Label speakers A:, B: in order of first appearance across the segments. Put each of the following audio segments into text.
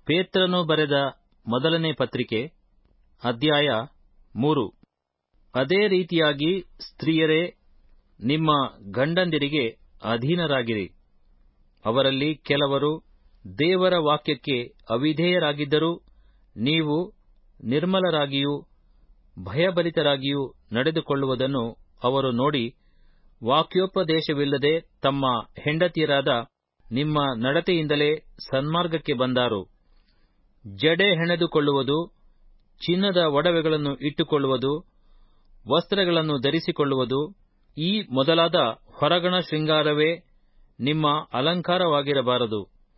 A: ಪೇತ್ರನು ಬರೆದ ಮೊದಲನೇ ಪತ್ರಿಕೆ ಅಧ್ಯಾಯ ಮೂರು ಅದೇ ರೀತಿಯಾಗಿ ಸ್ತ್ರೀಯರೇ ನಿಮ್ಮ ಗಂಡಂದಿರಿಗೆ ಅಧೀನರಾಗಿರಿ ಅವರಲ್ಲಿ ಕೆಲವರು ದೇವರ ವಾಕ್ಯಕ್ಕೆ ಅವಿಧೇಯರಾಗಿದ್ದರೂ ನೀವು ನಿರ್ಮಲರಾಗಿಯೂ ಭಯಭರಿತರಾಗಿಯೂ ನಡೆದುಕೊಳ್ಳುವುದನ್ನು ಅವರು ನೋಡಿ ವಾಕ್ಯೋಪದೇಶವಿಲ್ಲದೆ ತಮ್ಮ ಹೆಂಡತಿಯರಾದ ನಿಮ್ಮ ನಡತೆಯಿಂದಲೇ ಸನ್ಮಾರ್ಗಕ್ಕೆ ಬಂದಾರು ಜಡೆ ಹೆಣೆದುಕೊಳ್ಳುವುದು ಚಿನ್ನದ ಒಡವೆಗಳನ್ನು ಇಟ್ಟುಕೊಳ್ಳುವುದು ವಸ್ತ್ರಗಳನ್ನು ಧರಿಸಿಕೊಳ್ಳುವುದು ಈ ಮೊದಲಾದ ಹೊರಗಣ ಶೃಂಗಾರವೇ ನಿಮ್ಮ ಅಲಂಕಾರವಾಗಿರಬಾರದು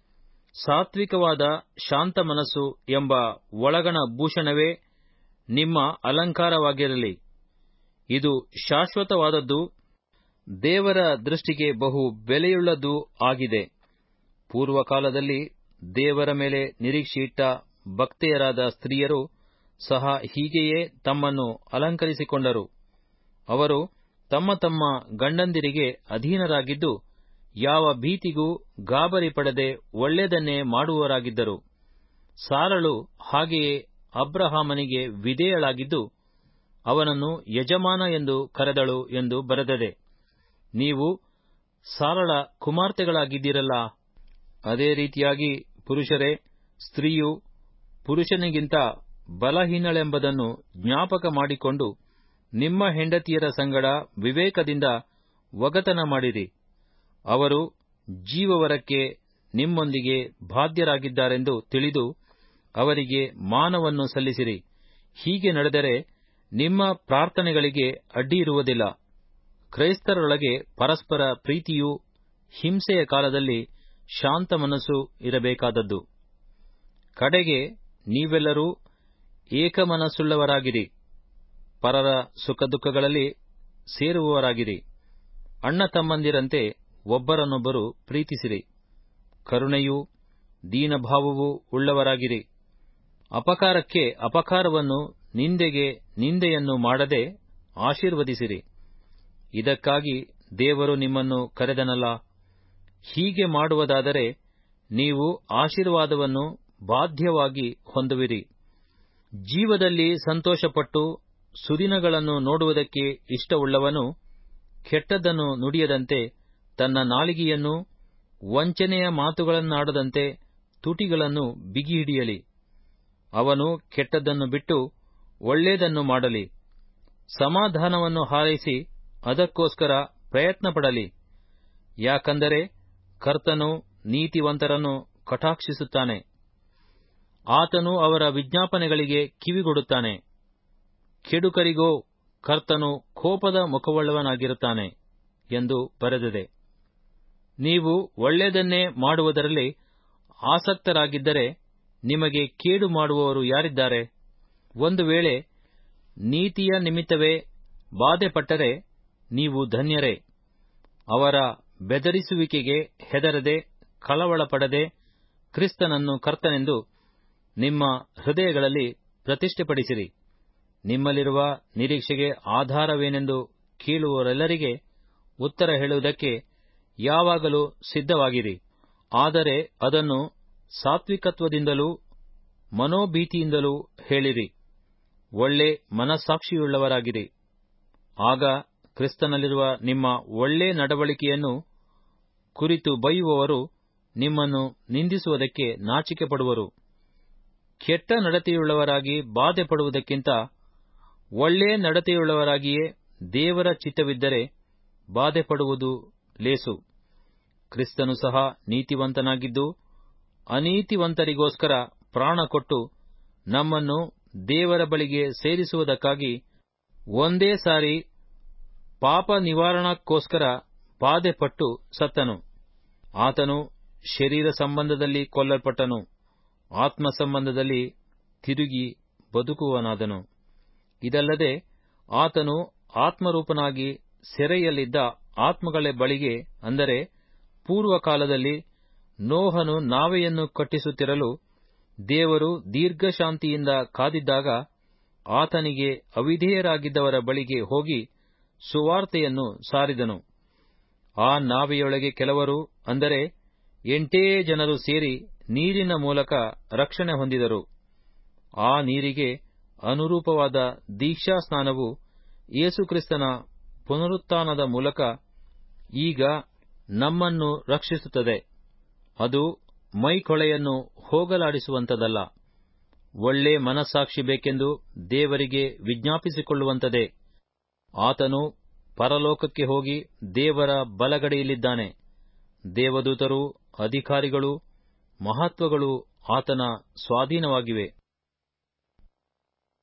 A: ಸಾತ್ವಿಕವಾದ ಶಾಂತ ಮನಸ್ಸು ಎಂಬ ಒಳಗಣ ಭೂಷಣವೇ ನಿಮ್ಮ ಅಲಂಕಾರವಾಗಿರಲಿ ಇದು ಶಾಶ್ವತವಾದದ್ದು ದೇವರ ದೃಷ್ಟಿಗೆ ಬಹು ಬೆಲೆಯುಳ್ಳದ್ದೂ ಆಗಿದೆ ಪೂರ್ವಕಾಲದಲ್ಲಿ ದೇವರ ಮೇಲೆ ನಿರೀಕ್ಷೆಯಿಟ್ಟ ಭಕ್ತೆಯರಾದ ಸ್ತ್ರೀಯರು ಸಹ ಹೀಗೆಯೇ ತಮ್ಮನ್ನು ಅಲಂಕರಿಸಿಕೊಂಡರು ಅವರು ತಮ್ಮ ತಮ್ಮ ಗಂಡಂದಿರಿಗೆ ಅಧೀನರಾಗಿದ್ದು ಯಾವ ಭೀತಿಗೂ ಗಾಬರಿ ಪಡದೆ ಒಳ್ಳೆಯದನ್ನೇ ಮಾಡುವವರಾಗಿದ್ದರು ಸಾರಳು ಹಾಗೆಯೇ ಅಬ್ರಹಾಮನಿಗೆ ವಿಧೇಯಳಾಗಿದ್ದು ಅವನನ್ನು ಯಜಮಾನ ಎಂದು ಕರೆದಳು ಎಂದು ಬರೆದದೆ ನೀವು ಸಾರಳ ಕುಮಾರ್ತೆಗಳಾಗಿದ್ದೀರಲ್ಲ ಅದೇ ರೀತಿಯಾಗಿ ಪುರುಷರೇ ಸ್ತ್ರೀಯು ಪುರುಷನಿಗಿಂತ ಬಲಹೀನಳೆಂಬುದನ್ನು ಜ್ಞಾಪಕ ಮಾಡಿಕೊಂಡು ನಿಮ್ಮ ಹೆಂಡತಿಯರ ಸಂಗಡ ವಿವೇಕದಿಂದ ಒಗತನ ಮಾಡಿರಿ ಅವರು ಜೀವವರಕ್ಕೆ ನಿಮ್ಮೊಂದಿಗೆ ಬಾಧ್ಯರಾಗಿದ್ದಾರೆಂದು ತಿಳಿದು ಅವರಿಗೆ ಮಾನವನ್ನು ಸಲ್ಲಿಸಿರಿ ಹೀಗೆ ನಡೆದರೆ ನಿಮ್ಮ ಪ್ರಾರ್ಥನೆಗಳಿಗೆ ಅಡ್ಡಿಯಿರುವುದಿಲ್ಲ ಕ್ರೈಸ್ತರೊಳಗೆ ಪರಸ್ಪರ ಪ್ರೀತಿಯೂ ಹಿಂಸೆಯ ಕಾಲದಲ್ಲಿ ಶಾಂತ ಮನಸ್ಸು ಇರಬೇಕಾದದ್ದು ಕಡೆಗೆ ನೀವೆಲ್ಲರೂ ಏಕಮನಸ್ಸುಳ್ಳವರಾಗಿರಿ ಪರರ ಸುಖ ದುಃಖಗಳಲ್ಲಿ ಸೇರುವವರಾಗಿರಿ ಅಣ್ಣ ತಮ್ಮಂದಿರಂತೆ ಒಬ್ಬರನ್ನೊಬ್ಬರು ಪ್ರೀತಿಸಿರಿ ಕರುಣೆಯೂ ದೀನಭಾವವೂ ಉಳ್ಳವರಾಗಿರಿ ಅಪಕಾರಕ್ಕೆ ಅಪಕಾರವನ್ನು ನಿಂದೆಗೆ ನಿಂದೆಯನ್ನು ಮಾಡದೆ ಆಶೀರ್ವದಿಸಿರಿ ಇದಕ್ಕಾಗಿ ದೇವರು ನಿಮ್ಮನ್ನು ಕರೆದನಲ್ಲ ಹೀಗೆ ಮಾಡುವುದಾದರೆ ನೀವು ಆಶೀರ್ವಾದವನ್ನು ಬಾಧ್ಯವಾಗಿ ಹೊಂದುವಿರಿ ಜೀವದಲ್ಲಿ ಸಂತೋಷಪಟ್ಟು ಸುದಿನಗಳನ್ನು ನೋಡುವುದಕ್ಕೆ ಇಷ್ಟವುಳ್ಳವನು ಕೆಟ್ಟದ್ದನ್ನು ನುಡಿಯದಂತೆ ತನ್ನ ನಾಲಿಗೆಯನ್ನು ವಂಚನೆಯ ಮಾತುಗಳನ್ನಾಡದಂತೆ ತುಟಿಗಳನ್ನು ಬಿಗಿಹಿಡಿಯಲಿ ಅವನು ಕೆಟ್ಟದ್ದನ್ನು ಬಿಟ್ಟು ಒಳ್ಳೆಯದನ್ನು ಮಾಡಲಿ ಸಮಾಧಾನವನ್ನು ಹಾರೈಸಿ ಅದಕ್ಕೋಸ್ಕರ ಪ್ರಯತ್ನಪಡಲಿ ಯಾಕಂದರೆ ಕರ್ತನು ನೀತಿವಂತರನ್ನು ಕಟಾಕ್ಷಿಸುತ್ತಾನೆ ಆತನು ಅವರ ವಿಜ್ಞಾಪನೆಗಳಿಗೆ ಕಿವಿಗೊಡುತ್ತಾನೆ ಕೆಡುಕರಿಗೋ ಕರ್ತನು ಕೋಪದ ಮುಖವುಳ್ಳವನಾಗಿರುತ್ತಾನೆ ಎಂದು ಬರೆದಿದೆ ನೀವು ಒಳ್ಳೆಯದನ್ನೇ ಮಾಡುವುದರಲ್ಲಿ ಆಸಕ್ತರಾಗಿದ್ದರೆ ನಿಮಗೆ ಕೇಡು ಮಾಡುವವರು ಯಾರಿದ್ದಾರೆ ಒಂದು ವೇಳೆ ನೀತಿಯ ನಿಮಿತ್ತವೇ ಬಾಧೆಪಟ್ಟರೆ ನೀವು ಧನ್ಯರೇ ಅವರ ಬೆದರಿಸುವಿಕೆಗೆ ಹೆದರದೆ ಕಳವಳಪಡದೆ ಕ್ರಿಸ್ತನನ್ನು ಕರ್ತನೆಂದು ನಿಮ್ಮ ಹೃದಯಗಳಲ್ಲಿ ಪ್ರತಿಷ್ಠೆಪಡಿಸಿರಿ ನಿಮ್ಮಲ್ಲಿರುವ ನಿರೀಕ್ಷೆಗೆ ಆಧಾರವೇನೆಂದು ಕೇಳುವವರೆಲ್ಲರಿಗೆ ಉತ್ತರ ಹೇಳುವುದಕ್ಕೆ ಯಾವಾಗಲೂ ಸಿದ್ಧವಾಗಿರಿ ಆದರೆ ಅದನ್ನು ಸಾತ್ವಿಕತ್ವದಿಂದಲೂ ಮನೋಭೀತಿಯಿಂದಲೂ ಹೇಳಿರಿ ಒಳ್ಳೆ ಮನಸ್ಸಾಕ್ಷಿಯುಳ್ಳವರಾಗಿರಿ ಆಗ ಕ್ರಿಸ್ತನಲ್ಲಿರುವ ನಿಮ್ಮ ಒಳ್ಳೆ ನಡವಳಿಕೆಯನ್ನು ಕುರಿತು ಬೈಯುವವರು ನಿಮ್ಮನ್ನು ನಿಂದಿಸುವುದಕ್ಕೆ ನಾಚಿಕೆ ಪಡುವರು ಕೆಟ್ಟ ನಡತೆಯುಳ್ಳವರಾಗಿ ಬಾಧೆ ಪಡುವುದಕ್ಕಿಂತ ಒಳ್ಳೆ ನಡತೆಯುಳ್ಳವರಾಗಿಯೇ ದೇವರ ಚಿತ್ತವಿದ್ದರೆ ಬಾಧೆ ಪಡುವುದು ಲೇಸು ಕ್ರಿಸ್ತನು ಸಹ ನೀತಿವಂತನಾಗಿದ್ದು ಅನೀತಿವಂತರಿಗೋಸ್ಕರ ಪ್ರಾಣ ಕೊಟ್ಟು ನಮ್ಮನ್ನು ದೇವರ ಬಳಿಗೆ ಸೇರಿಸುವುದಕ್ಕಾಗಿ ಒಂದೇ ಸಾರಿ ಪಾಪ ನಿವಾರಣಕ್ಕೋಸ್ಕರ ಬಾಧೆಪಟ್ಟು ಸತ್ತನು ಆತನು ಶರೀರ ಸಂಬಂಧದಲ್ಲಿ ಕೊಲ್ಲಲ್ಪಟ್ಟನು ಆತ್ಮ ಸಂಬಂಧದಲ್ಲಿ ತಿರುಗಿ ಬದುಕುವನಾದನು ಇದಲ್ಲದೆ ಆತನು ಆತ್ಮರೂಪನಾಗಿ ಸೆರೆಯಲ್ಲಿದ್ದ ಆತ್ಮಗಳ ಬಳಿಗೆ ಅಂದರೆ ಪೂರ್ವಕಾಲದಲ್ಲಿ ನೋಹನು ನಾವೆಯನ್ನು ಕಟ್ಟಿಸುತ್ತಿರಲು ದೇವರು ದೀರ್ಘಶಾಂತಿಯಿಂದ ಕಾದಿದ್ದಾಗ ಆತನಿಗೆ ಅವಿಧೇಯರಾಗಿದ್ದವರ ಬಳಿಗೆ ಹೋಗಿ ಸುವಾರ್ತೆಯನ್ನು ಸಾರಿದನು ಆ ನಾವೆಯೊಳಗೆ ಕೆಲವರು ಅಂದರೆ ಎಂಟೇ ಜನರು ಸೇರಿ ನೀರಿನ ಮೂಲಕ ರಕ್ಷಣೆ ಹೊಂದಿದರು ಆ ನೀರಿಗೆ ಅನುರೂಪವಾದ ದೀಕ್ಷಾ ಸ್ನಾನವು ಯೇಸುಕ್ರಿಸ್ತನ ಪುನರುತ್ಥಾನದ ಮೂಲಕ ಈಗ ನಮ್ಮನ್ನು ರಕ್ಷಿಸುತ್ತದೆ ಅದು ಮೈಕೊಳೆಯನ್ನು ಹೋಗಲಾಡಿಸುವಂತದಲ್ಲ ಒಳ್ಳೆ ಮನಸ್ಸಾಕ್ಷಿ ಬೇಕೆಂದು ದೇವರಿಗೆ ವಿಜ್ಞಾಪಿಸಿಕೊಳ್ಳುವಂತದೇ ಆತನು ಪರಲೋಕಕ್ಕೆ ಹೋಗಿ ದೇವರ ಬಲಗಡೆಯಲ್ಲಿದ್ದಾನೆ ದೇವದೂತರು ಅಧಿಕಾರಿಗಳು ಮಹತ್ವಗಳು ಆತನ ಸ್ವಾಧೀನವಾಗಿವೆ